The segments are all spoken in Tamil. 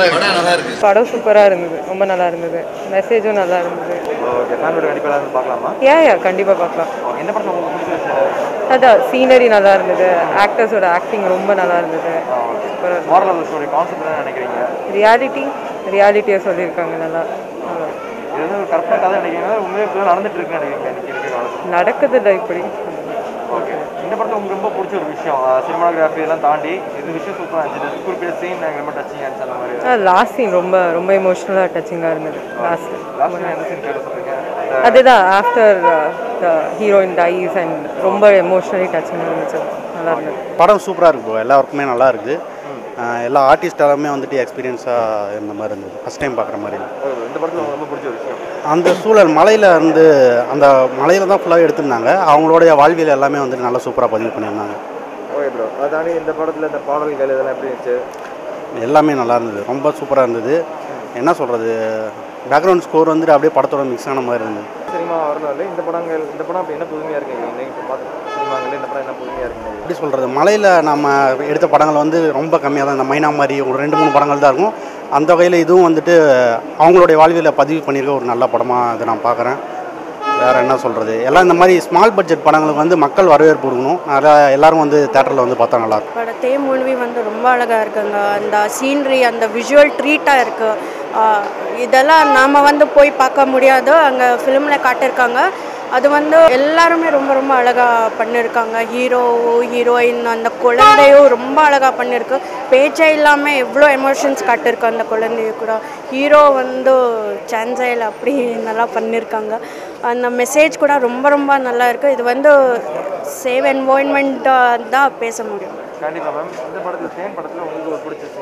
படம் நல்லா இருக்கு படம் சூப்பராக இருந்தது ரொம்ப நல்லா இருந்தது மெசேஜும் நல்லா இருந்தது ஓகே ஃபேமிலியோட கண்டிப்பாக எல்லாரும் பார்க்கலாமா யா யா கண்டிப்பாக பார்க்கலாம் எந்த படத்தில் உங்களுக்கு பிடிச்ச விஷயம் அதான் சீனரி நல்லா இருந்தது ஆக்டர்ஸோட ஆக்டிங் ரொம்ப நல்லா இருந்தது சூப்பராக இருந்தது மாரல் ஆஃப் ஸ்டோரி கான்செப்ட் என்ன நினைக்கிறீங்க ரியாலிட்டி ரியாலிட்டியை சொல்லியிருக்காங்க நல்லா நல்லா. இது வந்து ஒரு கற்பனை கதை நினைக்கிறீங்க உண்மையாக இப்போ நடந்துட்டு இருக்குன்னு நினைக்கிறீங்க இன்னைக்கு இருக்க காலத்தில் நடக்குது இல்லை இப்படி ஓகே இந்த படத்தில் உங்களுக்கு ரொம்ப பிடிச்ச ஒரு விஷயம் சினிமாகிராஃபி எல்லாம் தாண்டி இது விஷயம் சூப்பராக இருந்துச்சு குறிப்பிட்ட சீன் எனக்கு ரொம்ப டச்சிங் ஆச்சு அந்த மாதிரி லாஸ்ட் சீன் ரொம்ப ரொம்ப எமோஷ்னலாக டச்சிங்காக இருந்தது லாஸ்ட் லாஸ்ட் எந்த சீன் கேட்டு சொல்லுங்க அதுதான் after the heroine dies and ரொம்ப எமோஷ்னலி டச்சிங்காக இருந்துச்சு நல்லா இருந்தது படம் சூப்பராக இருக்கு ப்ரோ எல்லாருக்குமே நல்லா இருக்குது அஹ் எல்லா ஆர்டிஸ்ட் எல்லாமே வந்துட்டு எக்ஸ்பீரியன்ஸாக இருந்த மாதிரி இருந்தது ஃபஸ்ட் டைம் பார்க்குற மாதிரி இந்த படத்தில் உங்களுக்கு ரொம்ப பிடிச்ச ஒரு விஷயம் அந்த சூழல் மலையில் இருந்து அந்த மலையில் தான் ஃபுல்லாக எடுத்திருந்தாங்க அவங்களுடைய வாழ்வியல் எல்லாமே வந்துட்டு நல்லா சூப்பராக பதிவு பண்ணியிருந்தாங்க ஓகே ப்ரோ அதானே இந்த படத்தில் இந்த பாடல்கள் இதெல்லாம் எப்படி இருந்துச்சு எல்லாமே நல்லா இருந்தது ரொம்ப சூப்பராக இருந்தது என்ன சொல்கிறது பேக்ரவுண்ட் ஸ்கோர் வந்துட்டு அப்படியே படத்தோட மிக்ஸ் ஆன மாதிரி இருந்தது சினிமா வரனால இந்த படங்கள் இந்த படம் அப்போ என்ன புதுமையாக இருக்குங்க இன்னைக்கு இப்போ பார்த்து சினிமாவில் இந்த படம் என்ன புதுமையாக இருக்குங்க எப்படி சொல்கிறது மலையில் நம்ம எடுத்த படங்கள் வந்து ரொம்ப கம்மியாக தான் இந்த மைனா மாதிரி ஒரு ரெண்டு மூணு படங்கள் தான் இருக்கும் அந்த வகையில் இதுவும் வந்துட்டு அவங்களுடைய வாழ்வியலை பதிவு பண்ணியிருக்க ஒரு நல்ல படமாக இதை நான் பார்க்குறேன் வேறு என்ன சொல்கிறது எல்லாம் இந்த மாதிரி ஸ்மால் பட்ஜெட் படங்களுக்கு வந்து மக்கள் வரவேற்பு கொடுக்கணும் அதனால் எல்லாரும் வந்து தேட்டரில் வந்து பார்த்தா நல்லாயிருக்கும் படத்தே மூவி வந்து ரொம்ப அழகாக இருக்குங்க அந்த சீனரி அந்த விஷுவல் ட்ரீட்டாக இருக்குது இதெல்லாம் நாம் வந்து போய் பார்க்க முடியாது அங்கே ஃபிலிமில் காட்டியிருக்காங்க அது வந்து எல்லாருமே ரொம்ப ரொம்ப அழகாக பண்ணியிருக்காங்க ஹீரோ ஹீரோயின் அந்த குழந்தையும் ரொம்ப அழகாக பண்ணியிருக்கு பேச்சே இல்லாமல் எவ்வளோ எமோஷன்ஸ் காட்டியிருக்கு அந்த குழந்தைய கூட ஹீரோ வந்து சான்சைல் அப்படி நல்லா பண்ணியிருக்காங்க அந்த மெசேஜ் கூட ரொம்ப ரொம்ப நல்லா இருக்குது இது வந்து சேவ் என்வாயன்மெண்ட் தான் பேச முடியும் கண்டிப்பாக மேம் இந்த படத்தில் சேம் படத்தில் உங்களுக்கு ஒரு பிடிச்ச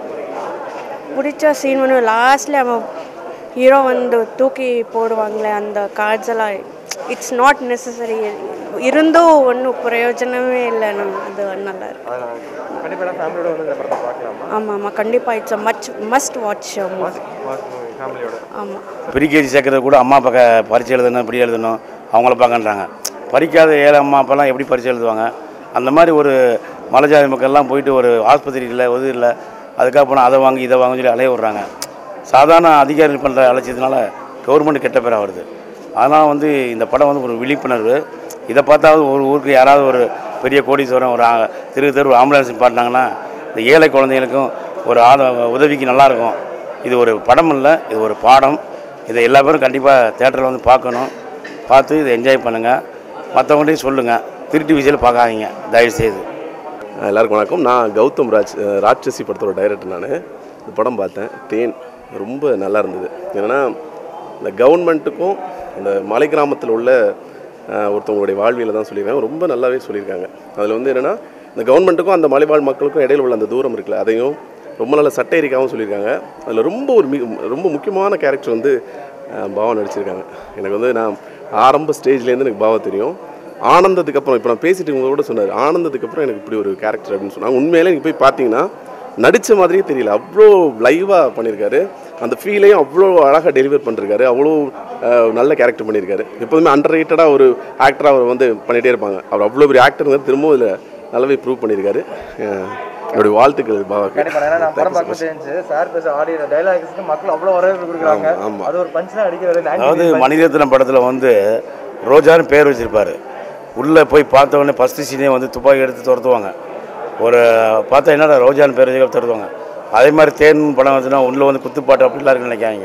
சீன் பிடிச்ச சீன் வந்து லாஸ்ட்ல அவன் ஹீரோ வந்து தூக்கி போடுவாங்களே அந்த கார்ட்ஸ் எல்லாம் இட்ஸ் நாட் நெசசரி இருந்தும் ஒன்றும் பிரயோஜனமே இல்லை நான் அது நல்லா இருக்கு கண்டிப்பாக ஃபேமிலியோட வந்து இந்த படத்தை பார்க்கலாமா ஆமாம் ஆமாம் கண்டிப்பாக it's a much must watch ஃபேமிலியோட ஆமாம் ப்ரீகேஜி சேர்க்கறது கூட அம்மா அப்பா க- பரீட்சை எழுதணும் இப்படி எழுதணும் அவங்கள பார்க்கன்றாங்க படிக்காத ஏழை அம்மா அப்பாலாம் எப்படி பரீட்சை எழுதுவாங்க அந்த மாதிரி ஒரு மலைஜாதி மக்கள்லாம் போயிட்டு ஒரு ஆஸ்பத்திரி இல்லை உதவி இல்லை அதுக்காக போனால் அதை வாங்கி இதை வாங்கி சொல்லி அலைய விட்றாங்க சாதாரண அதிகாரிகள் பண்ணுற அலட்சியத்தினால கவர்மெண்ட் கெட்ட பேராக வருது அதனால் வந்து இந்த படம் வந்து ஒரு விழிப்புணர்வு இதை பார்த்தாவது ஒரு ஊருக்கு யாராவது ஒரு பெரிய கோடீஸ்வரம் ஒரு ஆ- தெரு தெரு ஆம்புலன்ஸ் பாட்டினாங்கன்னா இந்த ஏழை குழந்தைகளுக்கும் ஒரு ஆத உதவிக்கு நல்லாயிருக்கும் இது ஒரு படம் இல்லை இது ஒரு பாடம் இதை எல்லா பேரும் கண்டிப்பாக தேட்டரில் வந்து பார்க்கணும் பார்த்து இதை என்ஜாய் பண்ணுங்கள் மற்றவங்கள்ட்டையும் சொல்லுங்கள் திருட்டு விஜயில் பார்க்காதீங்க தயவுசெய்து எல்லாருக்கும் வணக்கம் நான் கௌதம் ராஜ் அஹ் ராட்சசி படத்தோட டைரக்டர் நான் இந்த படம் பார்த்தேன் தேன் ரொம்ப நல்லா இருந்தது ஏன்னா இந்த கவர்மெண்ட்டுக்கும் இந்த மலை கிராமத்தில் உள்ள அஹ், ஒருத்தவங்களுடைய வாழ்வியலை தான் சொல்லியிருக்காங்க ரொம்ப நல்லாவே சொல்லியிருக்காங்க அதில் வந்து என்னென்னா இந்த கவர்மெண்ட்டுக்கும் அந்த மலைவாழ் மக்களுக்கும் இடையில உள்ள அந்த தூரம் இருக்குல்ல அதையும் ரொம்ப நல்ல சட்டேரிக்காவும் சொல்லியிருக்காங்க அதில் ரொம்ப ஒரு மிக ரொம்ப முக்கியமான கேரக்டர் வந்து அஹ், பாவா நடிச்சிருக்காங்க எனக்கு வந்து நான் ஆரம்ப ஸ்டேஜ்லேருந்து எனக்கு பாவா தெரியும் ஆனந்தத்துக்கு அப்புறம் இப்போ நான் பேசிட்டு உங்க கூட சொன்னார் ஆனந்தத்துக்கு அப்புறம் எனக்கு இப்படி ஒரு கேரக்டர் அப்படின்னு சொன்னாங்க உண்மையிலே நீங்கள் போய் பார்த்தீங்கன்னா நடித்த மாதிரியே தெரியல அவ்வளோ லைவாக பண்ணியிருக்காரு அந்த ஃபீலையும் அவ்வளோ அழகாக டெலிவர் பண்ணிருக்காரு அவ்வளோ அஹ், நல்ல கேரக்டர் பண்ணியிருக்காரு எப்போதுமே அண்டர் ரேட்டடாக ஒரு ஆக்டராக அவர் வந்து பண்ணிகிட்டே இருப்பாங்க அவர் அவ்வளோ பெரிய ஆக்டருங்க திரும்பவும் இதில் நல்லாவே ப்ரூவ் பண்ணியிருக்காரு அஹ், என்னுடைய வாழ்த்துக்கள் பாவாக்கு கண்டிப்பாக ஏன்னா நான் படம் பார்க்க தெரிஞ்சு சார் பேச ஆடியோ டைலாக்ஸ்க்கு மக்கள் அவ்வளோ வரவேற்பு கொடுக்குறாங்க ஆமா, ஆமா. அது ஒரு பஞ்ச் தான் அடிக்கிறது அதாவது மணிரத்னம் படத்தில் வந்து ரோஜான்னு பேர் வச்சுருப்பாரு உள்ளே போய் பார்த்த உடனே ஃபஸ்ட்டு சீனே வந்து துப்பாக்கி எடுத்து துரத்துவாங்க ஒரு பார்த்தா என்னடா ரோஜான்னு பேர் வச்சு துரத்துவாங்க அதே மாதிரி தேன் படம் வந்துன்னா உள்ளே வந்து குத்துப்பாட்டு அப்படிலாம் இருக்குன்னு நினைக்காதீங்க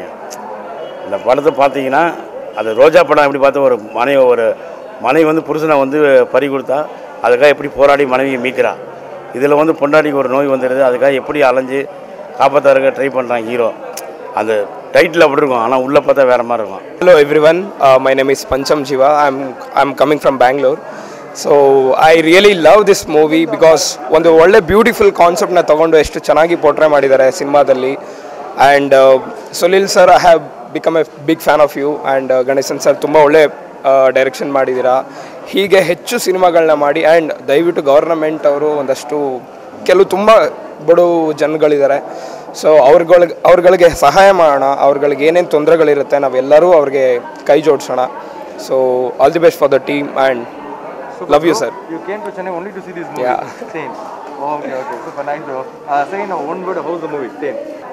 இந்த படத்தை பார்த்தீங்கன்னா அது ரோஜா படம் எப்படி பார்த்தா ஒரு மனைவி ஒரு மனைவி வந்து புருஷனை வந்து பறி கொடுத்தா அதுக்காக எப்படி போராடி மனைவியை மீட்கிறா இதில் வந்து பொண்டாட்டிக்கு ஒரு நோய் வந்துடுது அதுக்காக எப்படி அலைஞ்சு காப்பாற்றாருக்க ட்ரை பண்ணுறான் ஹீரோ அந்த டைட்டில் அப்படி இருக்கும் ஆனால் உள்ளே பார்த்தா வேறு மாதிரி இருக்கும் Hello everyone, uh, my name is Pancham Jiva. I'm I'm coming from Bangalore. So I really love this movie because ಒಂದು ಒಳ್ಳೆ ಬ್ಯೂಟಿಫುಲ್ ಕಾನ್ಸೆಪ್ಟ್ನ ತಗೊಂಡು ಎಷ್ಟು ಚೆನ್ನಾಗಿ ಪೋರ್ಟ್ರೇ ಮಾಡಿದ್ದಾರೆ ಸಿನಿಮಾದಲ್ಲಿ and Sunil sir I have become a big fan of you and Ganeshan sir ತುಂಬ ಒಳ್ಳೆ ಡೈರೆಕ್ಷನ್ ಮಾಡಿದ್ದೀರಾ ಹೀಗೆ ಹೆಚ್ಚು ಸಿನಿಮಾಗಳನ್ನ ಮಾಡಿ ಆ್ಯಂಡ್ ದಯವಿಟ್ಟು ಗೌರ್ನಮೆಂಟ್ ಅವರು ಒಂದಷ್ಟು ಕೆಲವು ತುಂಬ ಬಡು ಜನಗಳಿದ್ದಾರೆ ಸೊ ಅವ್ರಗಳಿಗೆ ಅವ್ರಗಳಿಗೆ ಸಹಾಯ ಮಾಡೋಣ ಅವ್ರಗಳಿಗೆ ಏನೇನು ತೊಂದರೆಗಳಿರುತ್ತೆ ನಾವೆಲ್ಲರೂ ಅವ್ರಿಗೆ ಕೈ ಜೋಡಿಸೋಣ so all the best for the team and love you sir You came to Chennai only to see this movie. Yeah. Same. Okay, okay. Super nice, bro. Uh, say in one word, how's the movie? Same.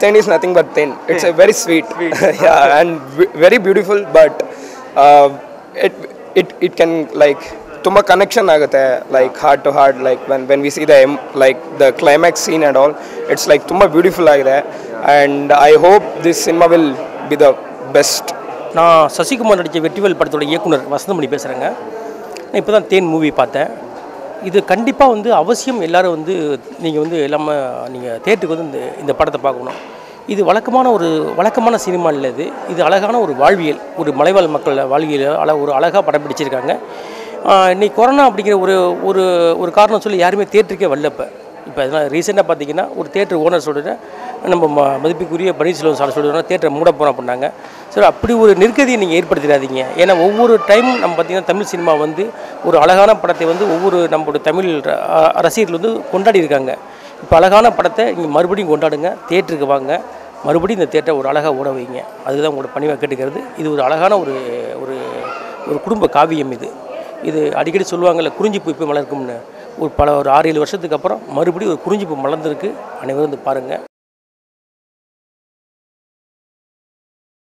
ten is nothing but ten. It's a very sweet, yeah, and v- very beautiful. But uh, it it it can like ತುಂಬ ಕನೆಕ್ಷನ್ ಆಗುತ್ತೆ like heart to heart like when when we see them like the climax scene and all it's like ತುಂಬ ಬ್ಯೂಟಿಫುಲ್ ಆಗಿದೆ and I hope this cinema will be the best நான் சசிகுமார் நடித்த வெற்றிவேல் படத்தோட இயக்குனர் வசந்தமணி பேசுகிறேங்க நான் இப்போ தான் தேன் மூவி பார்த்தேன் இது கண்டிப்பாக வந்து அவசியம் எல்லாரும் வந்து நீங்கள் வந்து எல்லாமே நீங்கள் தேட்டருக்கு வந்து இந்த இந்த படத்தை பார்க்கணும் இது வழக்கமான ஒரு வழக்கமான சினிமா இல்லை இது இது அழகான ஒரு வாழ்வியல் ஒரு மலைவாழ் மக்கள் வாழ்வியல் அழ ஒரு அழகாக படம் பிடிச்சிருக்காங்க ஆஹ் இன்னைக்கு கொரோனா அப்படிங்கிற ஒரு ஒரு ஒரு காரணம் சொல்லி யாருமே தேட்டருக்கே வரல இப்போ இப்போ அதனால் ரீசெண்டாக பார்த்தீங்கன்னா ஒரு தேட்டர் ஓனர் சொல்லிட்டு நம்ம ம மதிப்புக்குரிய பன்னீர்செல்வம் சார் சொல்லிடுறோம் தேட்டரை மூட போகிறோம் அப்படின்னாங்க சரி அப்படி ஒரு நிர்கதியை நீங்கள் ஏற்படுத்திடாதீங்க ஏன்னா ஒவ்வொரு டைம் நம்ம பார்த்தீங்கன்னா தமிழ் சினிமா வந்து ஒரு அழகான படத்தை வந்து ஒவ்வொரு நம்மளுடைய தமிழ் ர- அ- ரசிகர்கள் வந்து கொண்டாடி இருக்காங்க இப்போ அழகான படத்தை நீங்கள் மறுபடியும் கொண்டாடுங்க தேட்டருக்கு வாங்க மறுபடியும் இந்த தேட்டரை ஒரு அழகாக ஓட வைங்க அதுதான் உங்களோட பணிவாக கேட்டுக்கிறது இது ஒரு அழகான ஒரு ஒரு ஒரு குடும்ப காவியம் இது இது அடிக்கடி சொல்லுவாங்கல்ல குறிஞ்சிப்பூ இப்போ மலர்க்கும்னு ஒரு பல ஒரு ஆறு ஏழு வருஷத்துக்கு அப்புறம் மறுபடியும் ஒரு குறிஞ்சிப்பூ மலர்ந்திருக்கு அனைவரும் வந்து பாருங்கள்